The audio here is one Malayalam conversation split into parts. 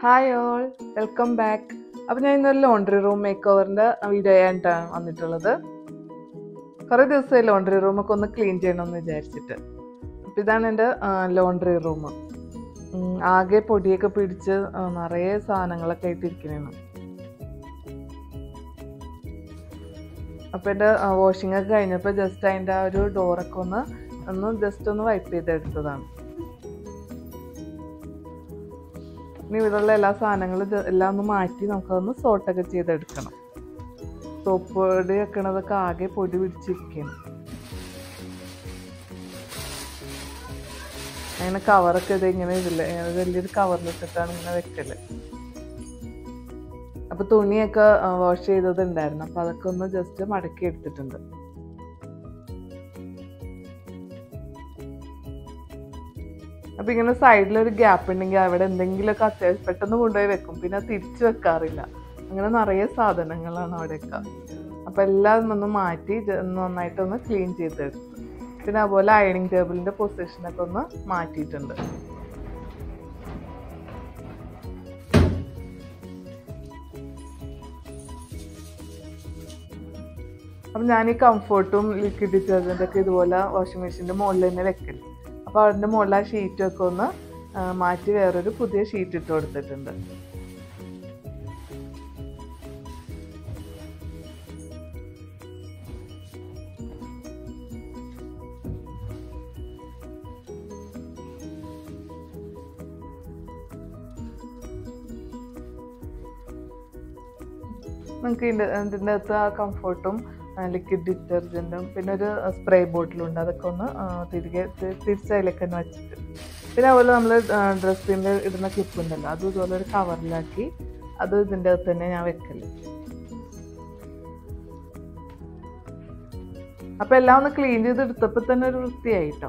ഹായ് ഓൾ വെൽക്കം ബാക്ക് അപ്പോൾ ഞാൻ ഇന്നൊരു ലോണ്ടറി റൂം മേക്ക് ഓവറിൻ്റെ വീഡിയോ ആയിട്ടാണ് വന്നിട്ടുള്ളത് കുറേ ദിവസമായി ലോണ്ടറി റൂമൊക്കെ ഒന്ന് ക്ലീൻ ചെയ്യണമെന്ന് വിചാരിച്ചിട്ട് അപ്പോൾ ഇതാണ് എൻ്റെ ലോണ്ടറി റൂം ആകെ പൊടിയൊക്കെ പിടിച്ച് ആ, നിറയെ സാധനങ്ങളൊക്കെ ആയിട്ട് ഇരിക്കണേണ് അപ്പോൾ എൻ്റെ വാഷിംഗ് ഒക്കെ കഴിഞ്ഞപ്പോൾ ജസ്റ്റ് അതിൻ്റെ ആ ഒരു ഡോറൊക്കെ ഒന്ന് ഒന്ന് ജസ്റ്റ് ഒന്ന് വൈപ്പ് ചെയ്തെടുത്തതാണ് ഇനി ഇവിടെയുള്ള എല്ലാ സാധനങ്ങളും ജ- എല്ലാം ഒന്ന് മാറ്റി നമുക്കതൊന്ന് സോട്ടൊക്കെ ചെയ്തെടുക്കണം സോപ്പ് പൊടി വെക്കണതൊക്കെ ആകെ പൊടി പിടിച്ചിരിക്കണം അങ്ങനെ കവറൊക്കെ ഇത് ഇങ്ങനെ ഇതില്ല ഇങ്ങനെ വലിയൊരു കവറിലിട്ടിട്ടാണ് ഇങ്ങനെ വെക്കല് അപ്പൊ തുണിയൊക്കെ വാഷ് ചെയ്തത് ഉണ്ടായിരുന്നു അപ്പൊ അതൊക്കെ ഒന്ന് ജസ്റ്റ് മടക്കി എടുത്തിട്ടുണ്ട് അപ്പൊ ഇങ്ങനെ സൈഡിൽ ഒരു ഗ്യാപ്പ് ഉണ്ടെങ്കിൽ അവിടെ എന്തെങ്കിലുമൊക്കെ അത്യാവശ്യം പെട്ടെന്ന് കൊണ്ടുപോയി വെക്കും പിന്നെ അത് തിരിച്ചു വെക്കാറില്ല അങ്ങനെ നിറയെ സാധനങ്ങളാണ് അവിടെയൊക്കെ അപ്പൊ എല്ലാം ഒന്ന് മാറ്റി ജ- നന്നായിട്ടൊന്ന് ക്ലീൻ ചെയ്തെടുത്തു പിന്നെ അതുപോലെ അയണിങ് ടേബിളിന്റെ പൊസിഷനൊക്കെ ഒന്ന് മാറ്റിയിട്ടുണ്ട് അപ്പം ഞാൻ ഈ കംഫർട്ടും ലിക്വിഡ് ഡിറ്റർജൻ്റ് ഒക്കെ ഇതുപോലെ വാഷിംഗ് മെഷീൻ്റെ മുകളിൽ തന്നെ വെക്കല് അപ്പോൾ അതിൻ്റെ മുകളിൽ ആ ഷീറ്റൊക്കെ ഒന്ന് ആ, മാറ്റി വേറൊരു പുതിയ ഷീറ്റ് ഇട്ട് കൊടുത്തിട്ടുണ്ട് നമുക്ക് ഇതിൻ്റെ ഇതിൻ്റെ അകത്ത് ആ കംഫർട്ടും ലിക്വിഡ് ഡിറ്റർജൻറ്റും പിന്നെ ഒരു സ്പ്രേ ബോട്ടിലും ഉണ്ട് അതൊക്കെ ഒന്ന് ആ, തിരികെ തി- തിരിച്ചതിലേക്ക് തന്നെ വെച്ചിട്ട് പിന്നെ അതുപോലെ നമ്മൾ ഡ്രസ്സിൻ്റെ ഇടുന്ന ക്ലിപ്പ് ഉണ്ടല്ലോ അതും ഇതുപോലെ ഒരു കവറിലാക്കി അത് ഇതിൻ്റെ അകത്ത് തന്നെ ഞാൻ വെക്കല് അപ്പം എല്ലാം ഒന്ന് ക്ലീൻ ചെയ്ത് എടുത്തപ്പോൾ തന്നെ ഒരു വൃത്തിയായിട്ടോ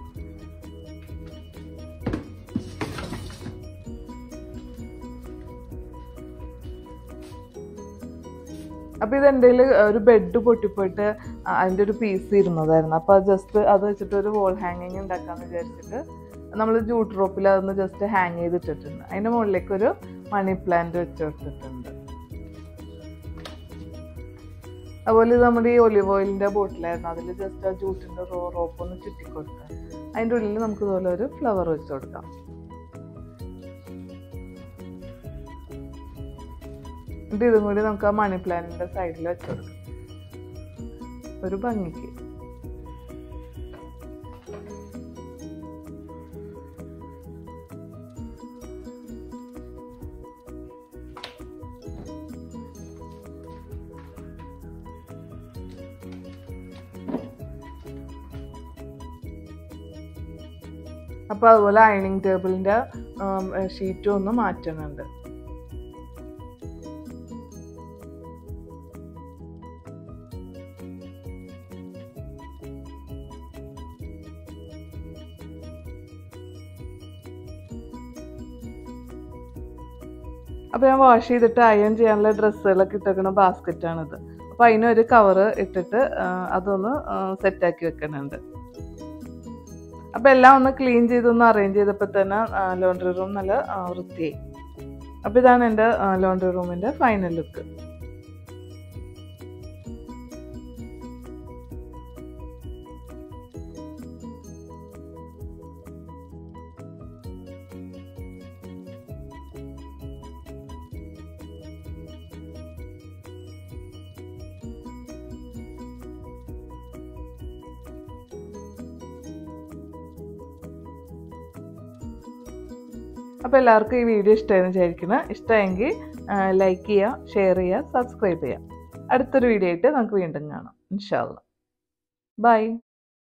അപ്പൊ ഇത് എൻ്റെ ഒരു ബെഡ് പൊട്ടിപ്പോയിട്ട് അ- അതിന്റെ ഒരു പീസ് ഇരുന്നതായിരുന്നു അപ്പൊ ജസ്റ്റ് അത് വെച്ചിട്ട് ഒരു വോൾ ഹാങ്ങിങ് ഉണ്ടാക്കാന്ന് വിചാരിച്ചിട്ട് നമ്മൾ ജൂട്ട് റോപ്പിൽ അതൊന്ന് ജസ്റ്റ് ഹാങ് ചെയ്തിട്ടിട്ടുണ്ട് അതിന്റെ മുകളിലേക്ക് ഒരു മണി പ്ലാന്റ് വെച്ച് കൊടുത്തിട്ടുണ്ട് അതുപോലെ ഇത് നമ്മുടെ ഈ ഒലിവ് ഓയിലിന്റെ ബോട്ടിലായിരുന്നു അതിൽ ജസ്റ്റ് ആ ജൂട്ടിന്റെ റോ റോപ്പ് ഒന്ന് ചുറ്റിക്കൊടുക്കാം അതിന്റെ ഉള്ളിൽ നമുക്ക് ഇതുപോലെ ഒരു ഫ്ലവർ വെച്ച് കൊടുക്കാം എന്നിട്ട് ഇതും കൂടി നമുക്ക് ആ മണി പ്ലാന്റിന്റെ സൈഡിൽ വെച്ച് കൊടുക്കാം ഒരു ഭംഗിക്ക് അപ്പൊ അതുപോലെ അയണിങ് ടേബിളിന്റെ ഷീറ്റും ഒന്ന് മാറ്റുന്നുണ്ട് അപ്പോൾ ഞാൻ വാഷ് ചെയ്തിട്ട് അയൺ ചെയ്യാനുള്ള ഡ്രസ്സുകളൊക്കെ ഇട്ടേക്കുന്ന ബാസ്ക്കറ്റാണിത് അപ്പോൾ അതിനൊരു കവറ് ഇട്ടിട്ട് ആ, അതൊന്ന് സെറ്റാക്കി വെക്കുന്നുണ്ട് അപ്പോൾ എല്ലാം ഒന്ന് ക്ലീൻ ചെയ്തൊന്ന് അറേഞ്ച് ചെയ്തപ്പോൾ തന്നെ ലോണ്ടറി റൂം നല്ല ആ, വൃത്തിയായി അപ്പോൾ ഇതാണ് എൻ്റെ ലോണ്ടറി റൂമിൻ്റെ ഫൈനൽ ലുക്ക് അപ്പോൾ എല്ലാവർക്കും ഈ വീഡിയോ ഇഷ്ടമായെന്ന് വിചാരിക്കുന്നു ഇഷ്ടമായെങ്കിൽ ലൈക്ക് ചെയ്യുക ഷെയർ ചെയ്യുക സബ്സ്ക്രൈബ് ചെയ്യുക അടുത്തൊരു വീഡിയോ ആയിട്ട് നമുക്ക് വീണ്ടും കാണാം ഇൻഷാല്ല ബൈ